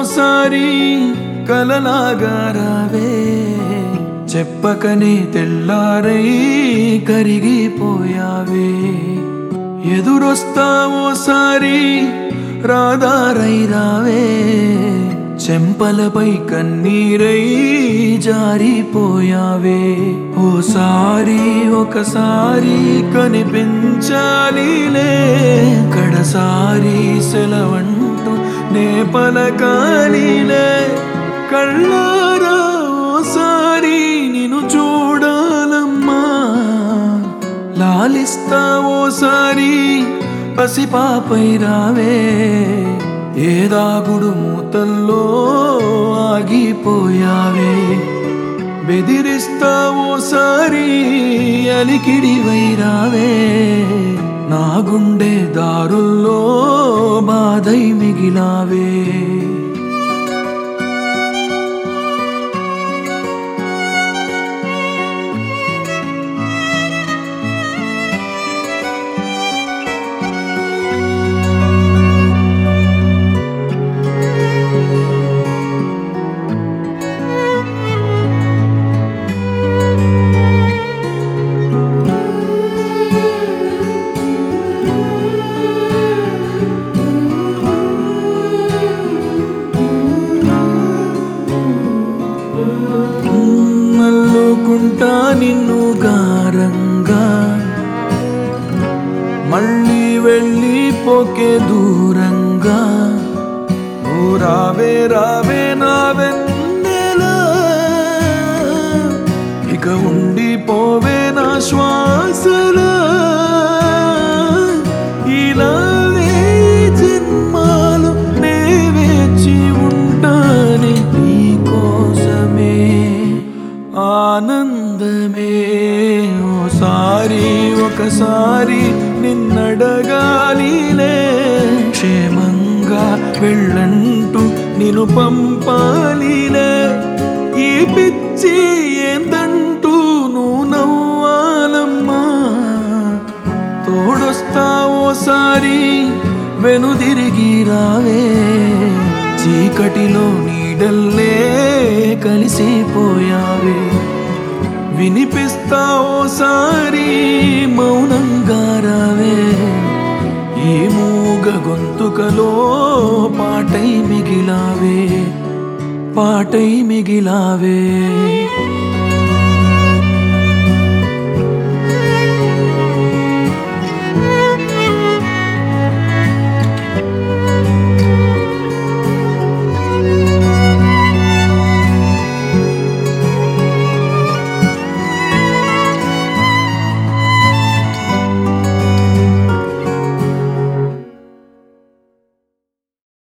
ఓసారి కలలాగా రావే చెప్పకనే తెల్లారై కరిగిపోయావే ఎదురొస్తావోసారి రాదారై రావే చెంపలపై కన్నీరై జారిపోయావే ఓసారి ఒకసారి కనిపించాలిలే కడసారి సెలవంటూ నే పలకాలిలే కళ్ళారా ఓసారి నిన్ను చూడాలమ్మా లాలిస్తావోసారి పసిపాపై రావే ఏదాగుడు మూతల్లో ఆగిపోయావే బెదిరిస్తావోసారి అలికిడివై రావే నా గుండె దారుల్లో బాధై మిగిలావే నల్లుకుంటా నిన్ను గారంగా మళ్ళీ వెళ్ళి పోకే దూరంగా ఓ రావే రావే నా వెన్నెలా ఇక ఉండిపోవే నా శ్వాసలా ఇలానే జన్మాలు నే వేచి ఉంటానే నీ కోసమే ఆనందమే ఓసారి ఒకసారి నిన్నడగాలిలే క్షేమంగా వెళ్ళంటూ నిన్ను పంపాలిలే ఈ పిచ్చి ఏందంటూ నువ్వు నవ్వాలమ్మా తోడొస్తావోసారి వెనుదిరిగి రావే చీకటిలో నీడల్లే కలిసిపోయావే వినిపిస్తావోసారి మౌనంగా రావే ఈ మూగ గొంతుకలో పాటై మిగిలావే పాటై మిగిలావే